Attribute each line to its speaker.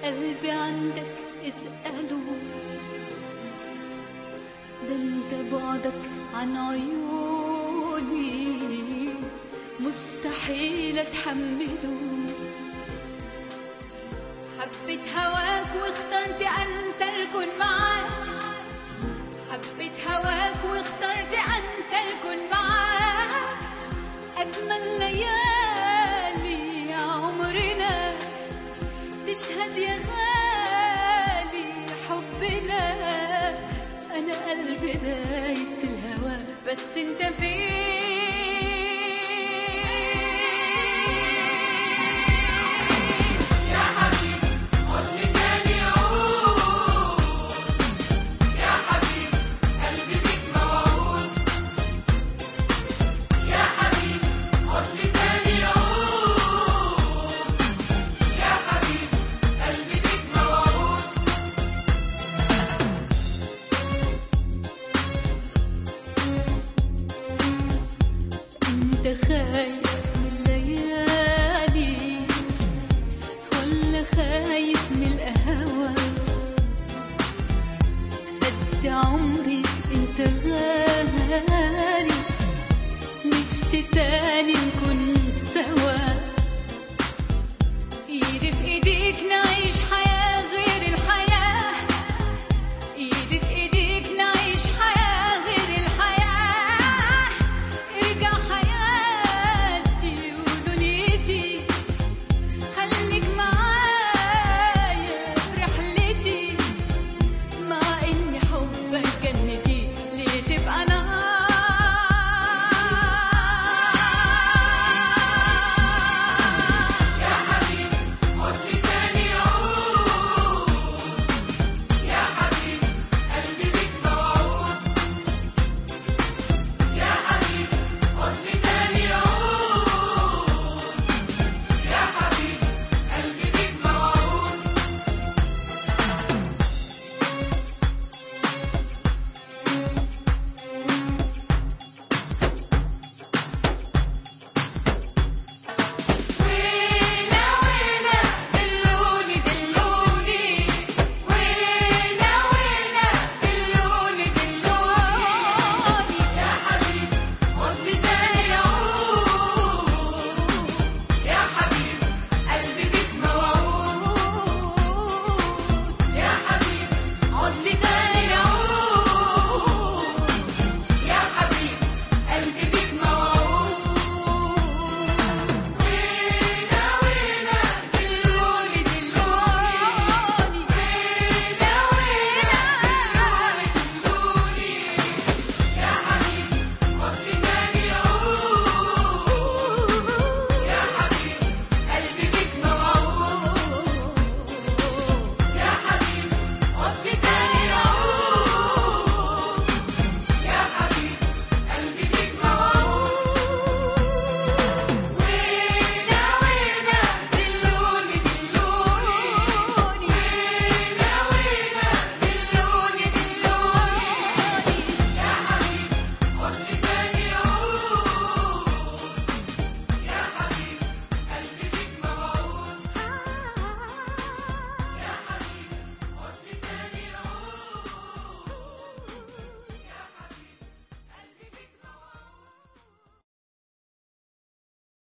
Speaker 1: قلبي عندك اسأله ده انت بعدك عن عيوني مستحيل اتحمله حبيت هواك واخترت انسى الكون معاك حبيت هواك واخترت انسى الكون معاك اجمل ليالي عمرنا تشهد يا غالي حبنا انا قلبي دايب في الهوى بس انت فين انت خايف من الليالي ولا خايف من القهوة قد عمري